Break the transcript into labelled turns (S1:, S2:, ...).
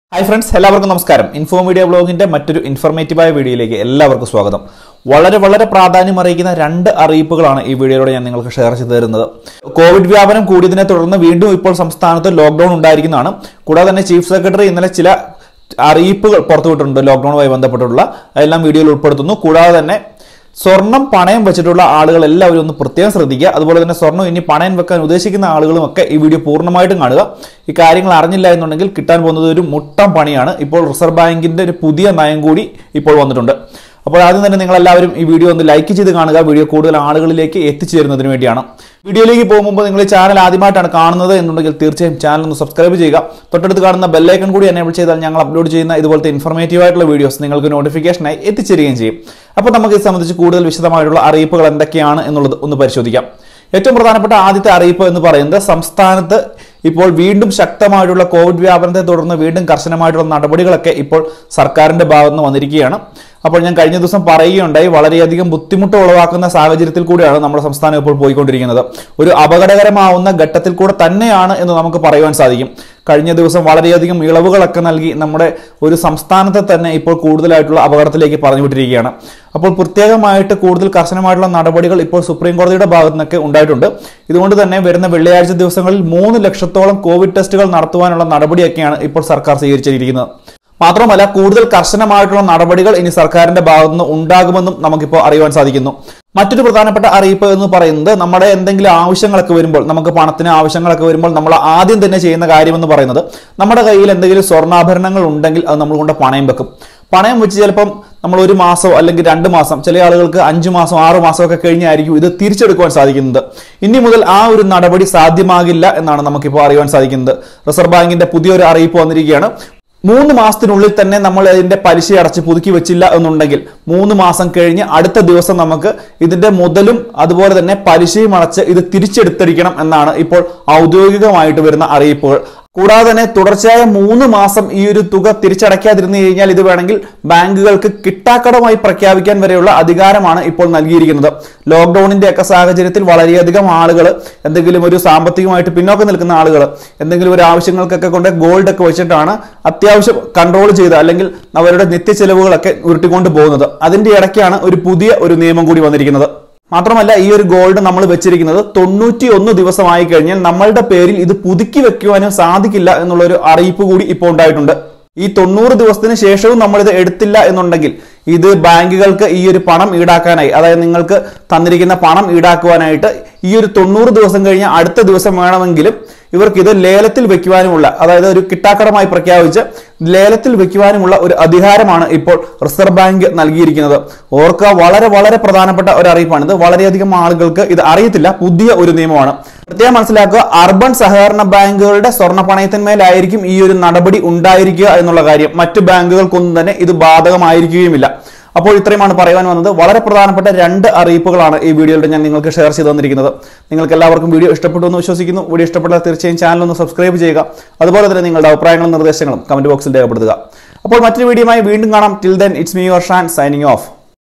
S1: hi friends എല്ലാവർക്കും നമസ്കാരം info media ബ്ലോഗിന്റെ മറ്റൊരു ഇൻഫോർമേറ്റീവായ വീഡിയോയിലേക്ക് എല്ലാവർക്കും സ്വാഗതം വളരെ വളരെ പ്രാധാന്യം അറിയിക്കുന്ന രണ്ട് അറിയിപ്പുകളാണ് ഈ വീഡിയോയിലൂടെ ഞാൻ നിങ്ങൾക്ക് ഷെയർ ചെയ്തു തരുന്നത് കോവിഡ് വ്യാപനം കൂടിയതിനെ തുടർന്ന് വീണ്ടും ഇപ്പോൾ സംസ്ഥാനത്ത് ലോക്ക്ഡൌൺ ഉണ്ടായിരിക്കുന്നതാണ് കൂടാതെ തന്നെ ചീഫ് സെക്രട്ടറി ഇന്നലെ ചില അറിയിപ്പുകൾ പുറത്തുവിട്ടിട്ടുണ്ട് ലോക്ക്ഡൌണുമായി ബന്ധപ്പെട്ടുള്ള അതെല്ലാം വീഡിയോയിൽ ഉൾപ്പെടുത്തുന്നു കൂടാതെ തന്നെ സ്വർണം പണയം വെച്ചിട്ടുള്ള ആളുകൾ എല്ലാവരും ഒന്ന് പ്രത്യേകം ശ്രദ്ധിക്കുക അതുപോലെ തന്നെ സ്വർണം ഇനി പണയം വെക്കാൻ ഉദ്ദേശിക്കുന്ന ആളുകളും ഒക്കെ ഈ വീഡിയോ പൂർണ്ണമായിട്ടും കാണുക ഈ കാര്യങ്ങൾ അറിഞ്ഞില്ല എന്നുണ്ടെങ്കിൽ കിട്ടാൻ പോകുന്നത് ഒരു മുട്ടം പണിയാണ് ഇപ്പോൾ റിസർവ് ബാങ്കിന്റെ ഒരു പുതിയ നയം കൂടി ഇപ്പോൾ വന്നിട്ടുണ്ട് അപ്പോൾ ആദ്യം തന്നെ നിങ്ങൾ എല്ലാവരും ഈ വീഡിയോ ഒന്ന് ലൈക്ക് ചെയ്ത് കാണുക വീഡിയോ കൂടുതൽ ആളുകളിലേക്ക് എത്തിച്ചേരുന്നതിന് വേണ്ടിയാണ് വീഡിയോയിലേക്ക് പോകുമ്പോൾ നിങ്ങൾ ഈ ചാനൽ ആദ്യമായിട്ടാണ് കാണുന്നത് എന്നുണ്ടെങ്കിൽ തീർച്ചയായും ചാനൽ ഒന്ന് സബ്സ്ക്രൈബ് ചെയ്യുക തൊട്ടടുത്ത് കാണുന്ന ബെല്ലൈക്കൺ കൂടി എനേബിൾ ചെയ്താൽ ഞങ്ങൾ അപ്ലോഡ് ചെയ്യുന്ന ഇതുപോലത്തെ ഇൻഫർമേറ്റീവ് ആയിട്ടുള്ള വീഡിയോസ് നിങ്ങൾക്ക് നോട്ടിഫിക്കേഷനായി എത്തിച്ചേരുകയും ചെയ്യും അപ്പോൾ നമുക്ക് ഇത് സംബന്ധിച്ച് കൂടുതൽ വിശദമായിട്ടുള്ള അറിയിപ്പുകൾ എന്തൊക്കെയാണ് എന്നുള്ളത് ഒന്ന് പരിശോധിക്കാം ഏറ്റവും പ്രധാനപ്പെട്ട ആദ്യത്തെ അറിയിപ്പ് എന്ന് പറയുന്നത് സംസ്ഥാനത്ത് ഇപ്പോൾ വീണ്ടും ശക്തമായിട്ടുള്ള കോവിഡ് വ്യാപനത്തെ തുടർന്ന് വീണ്ടും കർശനമായിട്ടുള്ള നടപടികളൊക്കെ ഇപ്പോൾ സർക്കാരിന്റെ ഭാഗത്ത് നിന്ന് വന്നിരിക്കുകയാണ് അപ്പോൾ ഞാൻ കഴിഞ്ഞ ദിവസം പറയുകയുണ്ടായി വളരെയധികം ബുദ്ധിമുട്ട് ഉളവാക്കുന്ന സാഹചര്യത്തിൽ കൂടിയാണ് നമ്മുടെ സംസ്ഥാനം ഇപ്പോൾ പോയിക്കൊണ്ടിരിക്കുന്നത് ഒരു അപകടകരമാവുന്ന ഘട്ടത്തിൽ കൂടെ തന്നെയാണ് എന്ന് നമുക്ക് പറയുവാൻ സാധിക്കും കഴിഞ്ഞ ദിവസം വളരെയധികം ഇളവുകളൊക്കെ നൽകി നമ്മുടെ ഒരു സംസ്ഥാനത്തെ തന്നെ ഇപ്പോൾ കൂടുതലായിട്ടുള്ള അപകടത്തിലേക്ക് പറഞ്ഞു വിട്ടിരിക്കുകയാണ് അപ്പോൾ പ്രത്യേകമായിട്ട് കൂടുതൽ കർശനമായിട്ടുള്ള നടപടികൾ ഇപ്പോൾ സുപ്രീം കോടതിയുടെ ഭാഗത്തു നിന്നൊക്കെ ഉണ്ടായിട്ടുണ്ട് ഇതുകൊണ്ട് തന്നെ വരുന്ന വെള്ളിയാഴ്ച ദിവസങ്ങളിൽ മൂന്ന് ലക്ഷത്തോളം കോവിഡ് ടെസ്റ്റുകൾ നടത്തുവാനുള്ള നടപടിയൊക്കെയാണ് ഇപ്പോൾ സർക്കാർ സ്വീകരിച്ചിരിക്കുന്നത് മാത്രമല്ല കൂടുതൽ കർശനമായിട്ടുള്ള നടപടികൾ ഇനി സർക്കാരിന്റെ ഭാഗത്തുനിന്ന് ഉണ്ടാകുമെന്നും നമുക്കിപ്പോൾ അറിയുവാൻ സാധിക്കുന്നു മറ്റൊരു പ്രധാനപ്പെട്ട അറിയിപ്പ് എന്ന് പറയുന്നത് നമ്മുടെ എന്തെങ്കിലും ആവശ്യങ്ങളൊക്കെ വരുമ്പോൾ നമുക്ക് പണത്തിന് ആവശ്യങ്ങളൊക്കെ വരുമ്പോൾ നമ്മൾ ആദ്യം തന്നെ ചെയ്യുന്ന കാര്യമെന്ന് പറയുന്നത് നമ്മുടെ കയ്യിൽ എന്തെങ്കിലും സ്വർണ്ണാഭരണങ്ങൾ ഉണ്ടെങ്കിൽ അത് നമ്മൾ കൊണ്ട് പണയം വെക്കും പണയം വെച്ച് ചിലപ്പം നമ്മൾ ഒരു മാസമോ അല്ലെങ്കിൽ രണ്ട് മാസം ചില ആളുകൾക്ക് അഞ്ച് മാസം ആറ് മാസം ഒക്കെ കഴിഞ്ഞായിരിക്കും ഇത് തിരിച്ചെടുക്കുവാൻ സാധിക്കുന്നത് ഇനി മുതൽ ആ ഒരു നടപടി സാധ്യമാകില്ല എന്നാണ് നമുക്കിപ്പോൾ അറിയുവാൻ സാധിക്കുന്നത് റിസർവ് ബാങ്കിന്റെ പുതിയൊരു അറിയിപ്പ് വന്നിരിക്കുകയാണ് മൂന്ന് മാസത്തിനുള്ളിൽ തന്നെ നമ്മൾ ഇതിന്റെ പലിശ അടച്ച് പുതുക്കി വെച്ചില്ല എന്നുണ്ടെങ്കിൽ മൂന്ന് മാസം കഴിഞ്ഞ് അടുത്ത ദിവസം നമുക്ക് ഇതിന്റെ മുതലും അതുപോലെ തന്നെ പലിശയും അടച്ച് ഇത് തിരിച്ചെടുത്തിരിക്കണം എന്നാണ് ഇപ്പോൾ ഔദ്യോഗികമായിട്ട് വരുന്ന അറിയിപ്പുകൾ കൂടാതെ തന്നെ തുടർച്ചയായ മൂന്ന് മാസം ഈ ഒരു തുക തിരിച്ചടയ്ക്കാതിരുന്നു കഴിഞ്ഞാൽ ഇത് വേണമെങ്കിൽ ബാങ്കുകൾക്ക് കിട്ടാക്കടമായി പ്രഖ്യാപിക്കാൻ വരെയുള്ള അധികാരമാണ് ഇപ്പോൾ നൽകിയിരിക്കുന്നത് ലോക്ക്ഡൌണിന്റെ ഒക്കെ സാഹചര്യത്തിൽ വളരെയധികം ആളുകൾ എന്തെങ്കിലും ഒരു സാമ്പത്തികമായിട്ട് പിന്നോക്കം നിൽക്കുന്ന ആളുകൾ എന്തെങ്കിലും ഒരു ആവശ്യങ്ങൾക്കൊക്കെ കൊണ്ട് ഗോൾഡ് ഒക്കെ വെച്ചിട്ടാണ് അത്യാവശ്യം കൺട്രോൾ ചെയ്ത് അല്ലെങ്കിൽ അവരുടെ നിത്യ ചെലവുകളൊക്കെ ഉരുട്ടിക്കൊണ്ട് പോകുന്നത് അതിന്റെ ഇടയ്ക്കാണ് ഒരു പുതിയ ഒരു നിയമം കൂടി വന്നിരിക്കുന്നത് മാത്രമല്ല ഈ ഒരു ഗോൾഡ് നമ്മൾ വെച്ചിരിക്കുന്നത് തൊണ്ണൂറ്റി ഒന്ന് ദിവസമായി കഴിഞ്ഞാൽ നമ്മളുടെ പേരിൽ ഇത് പുതുക്കി വെക്കുവാനും സാധിക്കില്ല എന്നുള്ള ഒരു അറിയിപ്പ് കൂടി ഇപ്പോൾ ഉണ്ടായിട്ടുണ്ട് ഈ തൊണ്ണൂറ് ദിവസത്തിന് ശേഷവും നമ്മൾ ഇത് എടുത്തില്ല എന്നുണ്ടെങ്കിൽ ഇത് ബാങ്കുകൾക്ക് ഈ ഒരു പണം ഈടാക്കാനായി അതായത് നിങ്ങൾക്ക് തന്നിരിക്കുന്ന പണം ഈടാക്കുവാനായിട്ട് ഈ ഒരു തൊണ്ണൂറ് ദിവസം കഴിഞ്ഞ് അടുത്ത ദിവസം വേണമെങ്കിലും ഇവർക്ക് ഇത് ലേലത്തിൽ വെക്കുവാനുമുള്ള അതായത് ഒരു കിട്ടാക്കടമായി പ്രഖ്യാപിച്ച് ലേലത്തിൽ വെക്കുവാനുമുള്ള ഒരു അധികാരമാണ് ഇപ്പോൾ റിസർവ് ബാങ്ക് നൽകിയിരിക്കുന്നത് ഓർക്കുക വളരെ വളരെ പ്രധാനപ്പെട്ട ഒരു അറിയിപ്പാണ് ഇത് വളരെയധികം ആളുകൾക്ക് ഇത് അറിയത്തില്ല പുതിയ ഒരു നിയമമാണ് പ്രത്യേകം മനസ്സിലാക്കുക അർബൻ സഹകരണ ബാങ്കുകളുടെ സ്വർണ്ണ പണയത്തിന്മേലായിരിക്കും ഈ ഒരു നടപടി ഉണ്ടായിരിക്കുക എന്നുള്ള കാര്യം മറ്റു ബാങ്കുകൾക്കൊന്നും തന്നെ ഇത് ബാധകമായിരിക്കുകയുമില്ല അപ്പോൾ ഇത്രയുമാണ് പറയുവാൻ വന്നത് വളരെ പ്രധാനപ്പെട്ട രണ്ട് അറിയിപ്പുകളാണ് ഈ വീഡിയോയിൽ ഞാൻ നിങ്ങൾക്ക് ഷെയർ ചെയ്തു തന്നിരിക്കുന്നത് നിങ്ങൾക്ക് എല്ലാവർക്കും വീഡിയോ ഇഷ്ടപ്പെട്ടു എന്ന് വിശ്വസിക്കുന്നു വീഡിയോ ഇഷ്ടപ്പെട്ടാൽ തീർച്ചയായും ചാനൽ ഒന്ന് സബ്സ്ക്രൈബ് ചെയ്യുക അതുപോലെ തന്നെ നിങ്ങളുടെ അഭിപ്രായങ്ങളും നിർദ്ദേശങ്ങളും കമന്റ് ബോക്സിൽ രേഖപ്പെടുത്തുക അപ്പോൾ മറ്റൊരു വീഡിയോയുമായി വീണ്ടും കാണാം till then it's me your Shaan signing of